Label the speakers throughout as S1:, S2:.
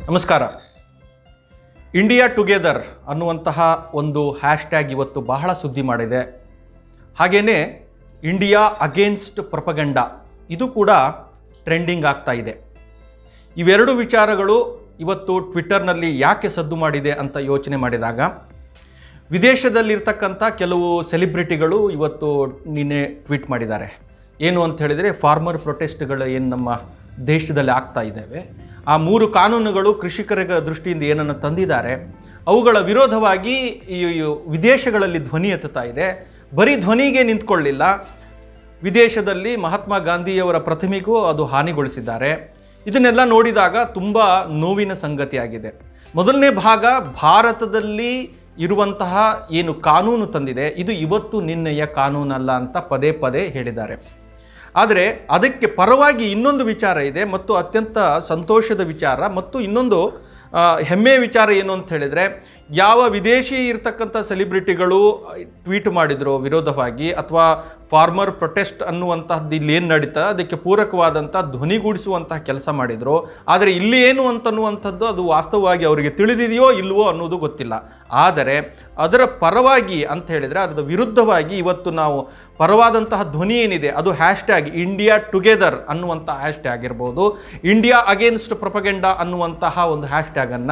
S1: ನಮಸ್ಕಾರ India together ಅನ್ನುವಂತಹ ಒಂದು ಹ್ಯಾಶ್ಟ್ಯಾಗ್ ಇವತ್ತು ಬಹಳ ಸುದ್ದಿ ಮಾಡಿದೆ ಹಾಗೆಯೇ ಇಂಡಿಯಾ ಅಗೇನ್ಸ್ಟ್ ಪ್ರಪಗಂಡ ಇದು ಕೂಡ ಟ್ರೆಂಡಿಂಗ್ ಆಗ್ತಾ ಇದೆ ಇವೆರಡು ವಿಚಾರಗಳು ಇವತ್ತು ಟ್ವಿಟ್ಟರ್ನಲ್ಲಿ ಯಾಕೆ ಸದ್ದು ಮಾಡಿದೆ ಅಂತ ಯೋಚನೆ ಮಾಡಿದಾಗ ವಿದೇಶದಲ್ಲಿರ್ತಕ್ಕಂಥ ಕೆಲವು ಸೆಲಿಬ್ರಿಟಿಗಳು ಇವತ್ತು ನಿನ್ನೆ ಟ್ವೀಟ್ ಮಾಡಿದ್ದಾರೆ ಏನು ಅಂತ ಹೇಳಿದರೆ ಫಾರ್ಮರ್ ಪ್ರೊಟೆಸ್ಟ್ಗಳು ಏನು ನಮ್ಮ ದೇಶದಲ್ಲಿ ಆಗ್ತಾ ಇದ್ದಾವೆ ಆ ಮೂರು ಕಾನೂನುಗಳು ಕೃಷಿಕರ ದೃಷ್ಟಿಯಿಂದ ಏನನ್ನು ತಂದಿದ್ದಾರೆ ಅವುಗಳ ವಿರೋಧವಾಗಿ ಈ ಈ ವಿದೇಶಗಳಲ್ಲಿ ಧ್ವನಿ ಎತ್ತುತ್ತಾ ಇದೆ ಬರೀ ಧ್ವನಿಗೆ ನಿಂತ್ಕೊಳ್ಳಿಲ್ಲ ವಿದೇಶದಲ್ಲಿ ಮಹಾತ್ಮ ಗಾಂಧಿಯವರ ಪ್ರತಿಮೆಗೂ ಅದು ಹಾನಿಗೊಳಿಸಿದ್ದಾರೆ ಇದನ್ನೆಲ್ಲ ನೋಡಿದಾಗ ತುಂಬ ನೋವಿನ ಸಂಗತಿಯಾಗಿದೆ ಮೊದಲನೇ ಭಾಗ ಭಾರತದಲ್ಲಿ ಇರುವಂತಹ ಏನು ಕಾನೂನು ತಂದಿದೆ ಇದು ಇವತ್ತು ನಿನ್ನೆಯ ಕಾನೂನಲ್ಲ ಅಂತ ಪದೇ ಪದೇ ಹೇಳಿದ್ದಾರೆ ಆದರೆ ಅದಕ್ಕೆ ಪರವಾಗಿ ಇನ್ನೊಂದು ವಿಚಾರ ಇದೆ ಮತ್ತು ಅತ್ಯಂತ ಸಂತೋಷದ ವಿಚಾರ ಮತ್ತು ಇನ್ನೊಂದು ಆ, ಹೆಮ್ಮೆಯ ವಿಚಾರ ಏನು ಅಂತ ಹೇಳಿದರೆ ಯಾವ ವಿದೇಶಿ ಇರ್ತಕ್ಕಂಥ ಸೆಲಿಬ್ರಿಟಿಗಳು ಟ್ವೀಟ್ ಮಾಡಿದ್ರು ವಿರೋಧವಾಗಿ ಅಥವಾ ಫಾರ್ಮರ್ ಪ್ರೊಟೆಸ್ಟ್ ಅನ್ನುವಂತಹದ್ದು ಇಲ್ಲಿ ಏನು ನಡೀತಾ ಅದಕ್ಕೆ ಪೂರಕವಾದಂಥ ಧ್ವನಿಗೂಡಿಸುವಂತಹ ಕೆಲಸ ಮಾಡಿದರು ಆದರೆ ಇಲ್ಲಿ ಏನು ಅಂತನ್ನುವಂಥದ್ದು ಅದು ವಾಸ್ತವವಾಗಿ ಅವರಿಗೆ ತಿಳಿದಿದೆಯೋ ಇಲ್ವೋ ಅನ್ನೋದು ಗೊತ್ತಿಲ್ಲ ಆದರೆ ಅದರ ಪರವಾಗಿ ಅಂತ ಹೇಳಿದರೆ ಅದರ ವಿರುದ್ಧವಾಗಿ ಇವತ್ತು ನಾವು ಪರವಾದಂತಹ ಧ್ವನಿ ಏನಿದೆ ಅದು ಹ್ಯಾಶ್ಟ್ಯಾಗ್ ಇಂಡಿಯಾ ಟುಗೆದರ್ ಅನ್ನುವಂಥ ಹ್ಯಾಶ್ಟ್ಯಾಗ್ ಇರ್ಬೋದು ಇಂಡಿಯಾ ಅಗೇನ್ಸ್ಟ್ ಪ್ರೊಪಗೆಂಡ ಅನ್ನುವಂತಹ ಒಂದು ಹ್ಯಾಶ್ಟ್ಯಾಗನ್ನು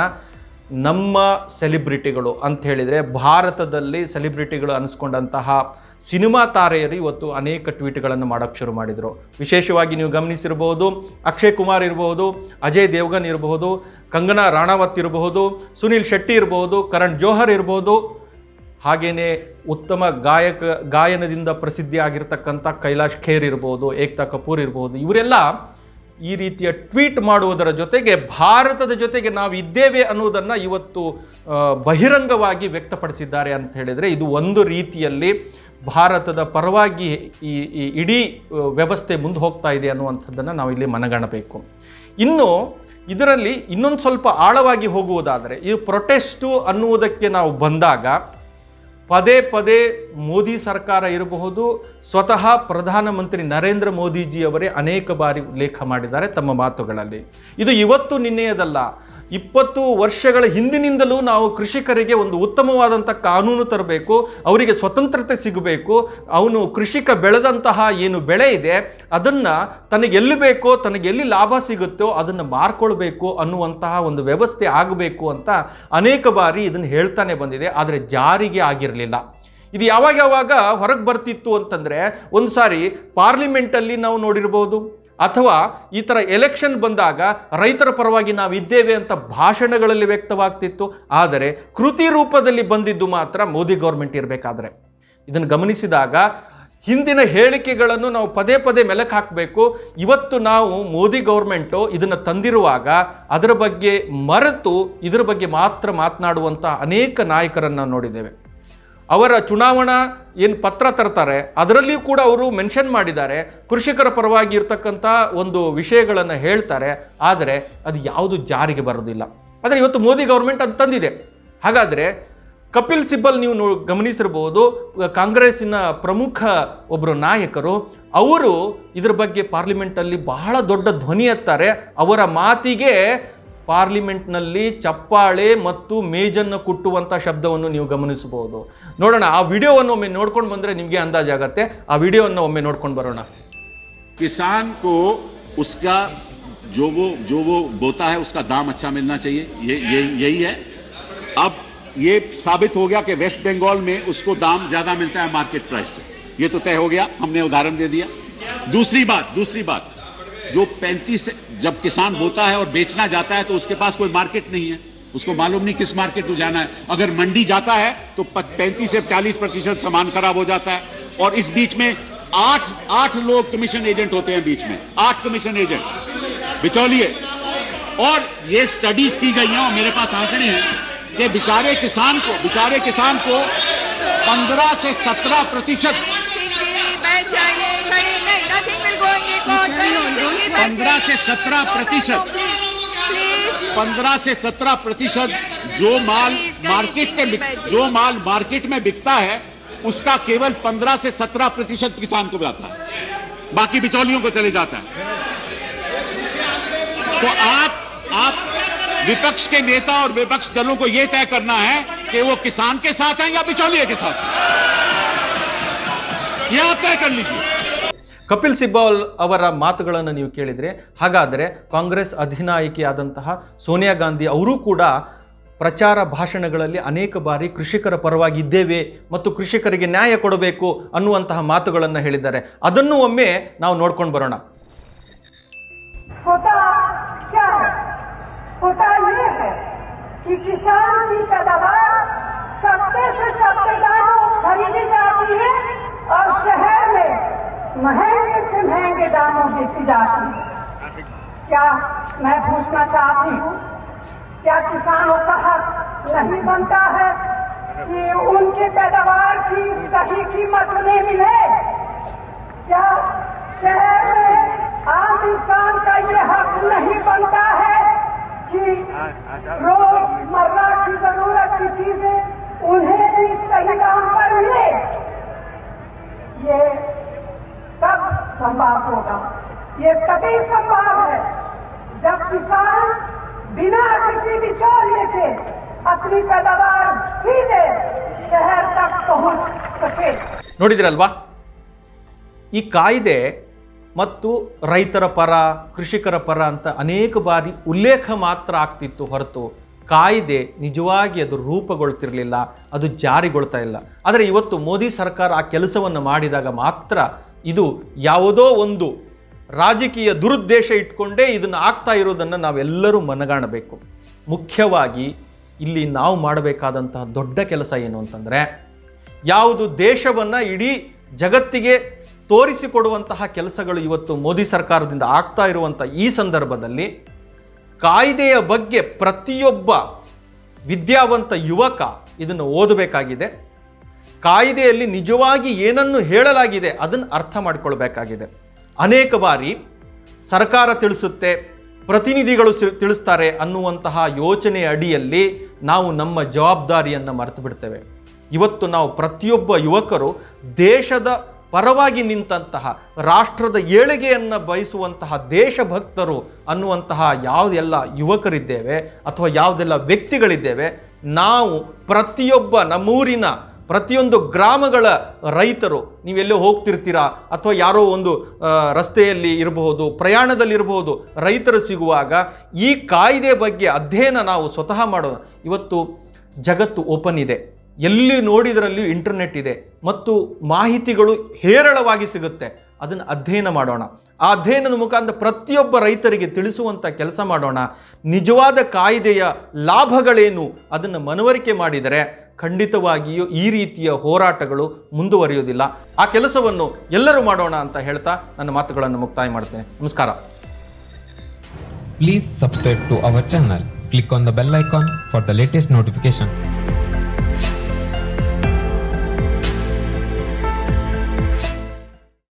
S1: ನಮ್ಮ ಸೆಲಿಬ್ರಿಟಿಗಳು ಅಂತ ಹೇಳಿದರೆ ಭಾರತದಲ್ಲಿ ಸೆಲಿಬ್ರಿಟಿಗಳು ಅನಿಸ್ಕೊಂಡಂತಹ ಸಿನಿಮಾ ತಾರೆಯರು ಇವತ್ತು ಅನೇಕ ಟ್ವೀಟ್ಗಳನ್ನು ಮಾಡೋಕ್ಕೆ ಶುರು ಮಾಡಿದರು ವಿಶೇಷವಾಗಿ ನೀವು ಗಮನಿಸಿರಬಹುದು ಅಕ್ಷಯ್ ಕುಮಾರ್ ಇರಬಹುದು ಅಜಯ್ ದೇವ್ಗನ್ ಇರಬಹುದು ಕಂಗನಾ ರಾಣಾವತ್ ಇರಬಹುದು ಸುನಿಲ್ ಶೆಟ್ಟಿ ಇರಬಹುದು ಕರಣ್ ಜೋಹರ್ ಇರಬಹುದು ಹಾಗೆಯೇ ಉತ್ತಮ ಗಾಯಕ ಗಾಯನದಿಂದ ಪ್ರಸಿದ್ಧಿ ಆಗಿರ್ತಕ್ಕಂಥ ಕೈಲಾಶ್ ಖೇರ್ ಇರ್ಬೋದು ಏಕ್ತಾ ಕಪೂರ್ ಇರ್ಬೋದು ಇವರೆಲ್ಲ ಈ ರೀತಿಯ ಟ್ವೀಟ್ ಮಾಡುವುದರ ಜೊತೆಗೆ ಭಾರತದ ಜೊತೆಗೆ ನಾವು ಇದ್ದೇವೆ ಅನ್ನೋದನ್ನು ಇವತ್ತು ಆ, ಬಹಿರಂಗವಾಗಿ ವ್ಯಕ್ತಪಡಿಸಿದ್ದಾರೆ ಅಂತ ಹೇಳಿದರೆ ಇದು ಒಂದು ರೀತಿಯಲ್ಲಿ ಭಾರತದ ಪರವಾಗಿ ಈ ಈ ಇಡೀ ಆ, ವ್ಯವಸ್ಥೆ ಮುಂದೆ ಹೋಗ್ತಾ ಇದೆ ಅನ್ನುವಂಥದ್ದನ್ನು ನಾವು ಇಲ್ಲಿ ಮನಗಾಣಬೇಕು ಇನ್ನು ಇದರಲ್ಲಿ ಇನ್ನೊಂದು ಸ್ವಲ್ಪ ಆಳವಾಗಿ ಹೋಗುವುದಾದರೆ ಈ ಪ್ರೊಟೆಸ್ಟು ಅನ್ನುವುದಕ್ಕೆ ನಾವು ಬಂದಾಗ ಪದೇ ಪದೇ ಮೋದಿ ಸರ್ಕಾರ ಇರಬಹುದು ಸ್ವತಃ ಪ್ರಧಾನಮಂತ್ರಿ ನರೇಂದ್ರ ಮೋದಿಜಿಯವರೇ ಅನೇಕ ಬಾರಿ ಉಲ್ಲೇಖ ಮಾಡಿದ್ದಾರೆ ತಮ್ಮ ಮಾತುಗಳಲ್ಲಿ ಇದು ಇವತ್ತು ನಿನ್ನೆಯದಲ್ಲ ಇಪ್ಪತ್ತು ವರ್ಷಗಳ ಹಿಂದಿನಿಂದಲೂ ನಾವು ಕೃಷಿಕರಿಗೆ ಒಂದು ಉತ್ತಮವಾದಂಥ ಕಾನೂನು ತರಬೇಕು ಅವರಿಗೆ ಸ್ವತಂತ್ರತೆ ಸಿಗಬೇಕು ಅವನು ಕೃಷಿಕ ಬೆಳೆದಂತಹ ಏನು ಬೆಳೆ ಇದೆ ಅದನ್ನು ತನಗೆ ಎಲ್ಲಿ ಬೇಕೋ ತನಗೆ ಎಲ್ಲಿ ಲಾಭ ಸಿಗುತ್ತೋ ಅದನ್ನು ಮಾರ್ಕೊಳ್ಬೇಕು ಅನ್ನುವಂತಹ ಒಂದು ವ್ಯವಸ್ಥೆ ಆಗಬೇಕು ಅಂತ ಅನೇಕ ಬಾರಿ ಇದನ್ನು ಹೇಳ್ತಾನೆ ಬಂದಿದೆ ಆದರೆ ಜಾರಿಗೆ ಆಗಿರಲಿಲ್ಲ ಇದು ಯಾವಾಗ ಯಾವಾಗ ಹೊರಗೆ ಬರ್ತಿತ್ತು ಅಂತಂದರೆ ಒಂದು ಸಾರಿ ಪಾರ್ಲಿಮೆಂಟಲ್ಲಿ ನಾವು ನೋಡಿರ್ಬೋದು ಅಥವಾ ಈ ಥರ ಎಲೆಕ್ಷನ್ ಬಂದಾಗ ರೈತರ ಪರವಾಗಿ ನಾವು ಇದ್ದೇವೆ ಅಂತ ಭಾಷಣಗಳಲ್ಲಿ ವ್ಯಕ್ತವಾಗ್ತಿತ್ತು ಆದರೆ ಕೃತಿ ರೂಪದಲ್ಲಿ ಬಂದಿದ್ದು ಮಾತ್ರ ಮೋದಿ ಗೌರ್ಮೆಂಟ್ ಇರಬೇಕಾದ್ರೆ ಇದನ್ನು ಗಮನಿಸಿದಾಗ ಹಿಂದಿನ ಹೇಳಿಕೆಗಳನ್ನು ನಾವು ಪದೇ ಪದೇ ಮೆಲಕ್ ಹಾಕಬೇಕು ಇವತ್ತು ನಾವು ಮೋದಿ ಗೌರ್ಮೆಂಟು ಇದನ್ನು ತಂದಿರುವಾಗ ಅದರ ಬಗ್ಗೆ ಮರೆತು ಇದರ ಬಗ್ಗೆ ಮಾತ್ರ ಮಾತನಾಡುವಂಥ ಅನೇಕ ನಾಯಕರನ್ನು ನಾವು ನೋಡಿದ್ದೇವೆ ಅವರ ಚುನಾವಣಾ ಏನು ಪತ್ರ ತರ್ತಾರೆ ಅದರಲ್ಲಿಯೂ ಕೂಡ ಅವರು ಮೆನ್ಷನ್ ಮಾಡಿದ್ದಾರೆ ಕೃಷಿಕರ ಪರವಾಗಿ ಇರ್ತಕ್ಕಂಥ ಒಂದು ವಿಷಯಗಳನ್ನು ಹೇಳ್ತಾರೆ ಆದರೆ ಅದು ಯಾವುದು ಜಾರಿಗೆ ಬರೋದಿಲ್ಲ ಆದರೆ ಇವತ್ತು ಮೋದಿ ಗೌರ್ಮೆಂಟ್ ಅದು ತಂದಿದೆ ಹಾಗಾದರೆ ಕಪಿಲ್ ಸಿಬ್ಬಲ್ ನೀವು ನೋ ಗಮನಿಸಿರ್ಬೋದು ಕಾಂಗ್ರೆಸ್ಸಿನ ಪ್ರಮುಖ ಒಬ್ಬರು ನಾಯಕರು ಅವರು ಇದರ ಬಗ್ಗೆ ಪಾರ್ಲಿಮೆಂಟಲ್ಲಿ ಬಹಳ ದೊಡ್ಡ ಧ್ವನಿ ಎತ್ತಾರೆ ಅವರ ಮಾತಿಗೆ ಪಾರ್ಲಿಮೆಂಟ್ನಲ್ಲಿ ಚಪ್ಪಾಳೆ ಮತ್ತು ಮೇಜನ್ನು ಕುಟ್ಟುವಂಥ ಶಬ್ದವನ್ನು ನೀವು ಗಮನಿಸಬಹುದು ನೋಡೋಣ ಆ ವಿಡಿಯೋವನ್ನು ಒಮ್ಮೆ ನೋಡ್ಕೊಂಡು ಬಂದರೆ ನಿಮಗೆ ಅಂದಾಜಾಗತ್ತೆ ಆ ವಿಡಿಯೋವನ್ನು ಒಮ್ಮೆ ನೋಡ್ಕೊಂಡು ಬರೋಣ
S2: किसान को उसका जो वो जो वो बोता है उसका दाम अच्छा मिलना चाहिए ये ये यही है अब ये साबित हो गया कि वेस्ट बंगाल में उसको दाम ज्यादा मिलता है मार्केट प्राइस से ये तो तय हो गया हमने उदाहरण दे दिया दूसरी बात दूसरी बात जो 35 जब किसान बोता है और बेचना जाता है तो उसके पास कोई मार्केट नहीं है उसको मालूम नहीं किस मार्केट में जाना है अगर मंडी जाता है तो पैंतीस से चालीस प्रतिशत सामान खराब हो जाता है और इस बीच में आठ आठ लोग कमीशन एजेंट होते हैं बीच में आठ कमीशन एजेंट बिचौलिए और ये स्टडीज की गई हैं और मेरे पास आंकड़े हैं कि बेचारे किसान को बेचारे किसान को 15 से 17 प्रतिशत
S3: बैठ जाइए खड़े नहीं nothing will go in the court.
S2: 15 से 17 प्रतिशत
S3: Please.
S2: 15 से 17 प्रतिशत जो माल मार्केट के बिक- जो माल मार्केट में बिकता है उसका केवल 15 से 17 प्रतिशत किसान को जाता है बाकी बिचौलियों को चले जाता है तो आप आप विपक्ष के नेता और विपक्ष दलों को यह तय करना है कि वो किसान के साथ हैं या बिचौलिए के साथ हैं। यह आप तय कर लीजिए
S1: ಕಪಿಲ್ ಸಿಬ್ಬಾಲ್ ಅವರ ಮಾತುಗಳನ್ನು ನೀವು ಕೇಳಿದರೆ ಹಾಗಾದರೆ ಕಾಂಗ್ರೆಸ್ ಅಧಿನಾಯಕಿಯಾದಂತಹ ಸೋನಿಯಾ ಗಾಂಧಿ ಅವರೂ ಕೂಡ ಪ್ರಚಾರ ಭಾಷಣಗಳಲ್ಲಿ ಅನೇಕ ಬಾರಿ ಕೃಷಿಕರ ಪರವಾಗಿ ಇದ್ದೇವೆ ಮತ್ತು ಕೃಷಿಕರಿಗೆ ನ್ಯಾಯ ಕೊಡಬೇಕು ಅನ್ನುವಂತಹ ಮಾತುಗಳನ್ನು ಹೇಳಿದ್ದಾರೆ ಅದನ್ನು ಒಮ್ಮೆ ನಾವು ನೋಡ್ಕೊಂಡು ಬರೋಣ
S4: होता क्या है होता ये है कि किसान की पैदावार सस्ते से सस्ते दामों खरीदी जाती है और शहर में महंगे से महंगे दामों बेची जाती है क्या मैं पूछना चाहती हूँ क्या किसानों का हक नहीं बनता है कि उनके पैदावार की सही कीमत उन्हें मिले क्या शहर में आम इंसान का ये हक नहीं बनता है कि रोजमर्रा की जरूरत की चीजें उन्हें भी सही दाम पर मिले ये कब संभव होगा ये तभी संभव है जब किसान बिना किसी बिचौलिए के अपनी पैदावार सीधे शहर तक पहुंच सके
S1: ನೋಡಿದ್ರಲ್ವಾ ಈ ಕಾಯ್ದೆ ಮತ್ತು ರೈತರ ಪರ ಕೃಷಿಕರ ಪರ ಅಂತ ಅನೇಕ ಬಾರಿ ಉಲ್ಲೇಖ ಮಾತ್ರ ಆಗ್ತಿತ್ತು ಹೊರತು ಕಾಯ್ದೆ ನಿಜವಾಗಿ ಅದು ರೂಪುಗೊಳ್ತಿರಲಿಲ್ಲ ಅದು ಜಾರಿಗೊಳ್ತಾ ಇಲ್ಲ ಆದರೆ ಇವತ್ತು ಮೋದಿ ಸರ್ಕಾರ ಆ ಕೆಲಸವನ್ನು ಮಾಡಿದಾಗ ಮಾತ್ರ ಇದು ಯಾವುದೋ ಒಂದು ರಾಜಕೀಯ ದುರುದ್ದೇಶ ಇಟ್ಕೊಂಡೇ ಇದನ್ನು ಆಗ್ತಾ ಇರೋದನ್ನು ನಾವೆಲ್ಲರೂ ಮನಗಾಣಬೇಕು ಮುಖ್ಯವಾಗಿ ಇಲ್ಲಿ ನಾವು ಮಾಡಬೇಕಾದಂತಹ ದೊಡ್ಡ ಕೆಲಸ ಏನು ಅಂತಂದರೆ ಯಾವುದು ದೇಶವನ್ನು ಇಡೀ ಜಗತ್ತಿಗೆ ತೋರಿಸಿಕೊಡುವಂತಹ ಕೆಲಸಗಳು ಇವತ್ತು ಮೋದಿ ಸರ್ಕಾರದಿಂದ ಆಗ್ತಾ ಇರುವಂಥ ಈ ಸಂದರ್ಭದಲ್ಲಿ ಕಾಯ್ದೆಯ ಬಗ್ಗೆ ಪ್ರತಿಯೊಬ್ಬ ವಿದ್ಯಾವಂತ ಯುವಕ ಇದನ್ನು ಓದಬೇಕಾಗಿದೆ ಕಾಯ್ದೆಯಲ್ಲಿ ನಿಜವಾಗಿ ಏನನ್ನು ಹೇಳಲಾಗಿದೆ ಅದನ್ನು ಅರ್ಥ ಮಾಡಿಕೊಳ್ಬೇಕಾಗಿದೆ ಅನೇಕ ಬಾರಿ ಸರ್ಕಾರ ತಿಳಿಸುತ್ತೆ ಪ್ರತಿನಿಧಿಗಳು ಸಿ- ತಿಳಿಸ್ತಾರೆ ಅನ್ನುವಂತಹ ಯೋಚನೆ ಅಡಿಯಲ್ಲಿ ನಾವು ನಮ್ಮ ಜವಾಬ್ದಾರಿಯನ್ನು ಮರೆತು ಬಿಡ್ತೇವೆ ಇವತ್ತು ನಾವು ಪ್ರತಿಯೊಬ್ಬ ಯುವಕರು ದೇಶದ ಪರವಾಗಿ ನಿಂತಹ ರಾಷ್ಟ್ರದ ಏಳಿಗೆಯನ್ನು ಬಯಸುವಂತಹ ದೇಶಭಕ್ತರು ಅನ್ನುವಂತಹ ಯಾವುದೆಲ್ಲ ಯುವಕರಿದ್ದೇವೆ ಅಥವಾ ಯಾವುದೆಲ್ಲ ವ್ಯಕ್ತಿಗಳಿದ್ದೇವೆ ನಾವು ಪ್ರತಿಯೊಬ್ಬ ನಮ್ಮೂರಿನ ಪ್ರತಿಯೊಂದು ಗ್ರಾಮಗಳ ರೈತರು ನೀವೆಲ್ಲೋ ಹೋಗ್ತಿರ್ತೀರಾ ಅಥವಾ ಯಾರೋ ಒಂದು ಆ, ರಸ್ತೆಯಲ್ಲಿ ಇರಬಹುದು ಪ್ರಯಾಣದಲ್ಲಿರಬಹುದು ರೈತರು ಸಿಗುವಾಗ ಈ ಕಾಯ್ದೆ ಬಗ್ಗೆ ಅಧ್ಯಯನ ನಾವು ಸ್ವತಃ ಮಾಡೋಣ ಇವತ್ತು ಜಗತ್ತು ಓಪನ್ ಇದೆ ಎಲ್ಲಿ ನೋಡಿದರಲ್ಲಿಯೂ ಇಂಟರ್ನೆಟ್ ಇದೆ ಮತ್ತು ಮಾಹಿತಿಗಳು ಹೇರಳವಾಗಿ ಸಿಗುತ್ತೆ ಅದನ್ನು ಅಧ್ಯಯನ ಮಾಡೋಣ ಆ ಅಧ್ಯಯನದ ಮುಖಾಂತರ ಪ್ರತಿಯೊಬ್ಬ ರೈತರಿಗೆ ತಿಳಿಸುವಂಥ ಕೆಲಸ ಮಾಡೋಣ ನಿಜವಾದ ಕಾಯ್ದೆಯ ಲಾಭಗಳೇನು ಅದನ್ನು ಮನವರಿಕೆ ಮಾಡಿದರೆ ಖಂಡಿತವಾಗಿಯೂ ಈ ರೀತಿಯ ಹೋರಾಟಗಳು ಮುಂದುವರಿಯುವುದಿಲ್ಲ ಆ ಕೆಲಸವನ್ನು ಎಲ್ಲರೂ ಮಾಡೋಣ ಅಂತ ಹೇಳ್ತಾ ನನ್ನ ಮಾತುಗಳನ್ನು ಮುಕ್ತಾಯ ಮಾಡ್ತೇನೆ ನಮಸ್ಕಾರ
S5: Please subscribe to our channel. Click on the bell icon for the latest notification.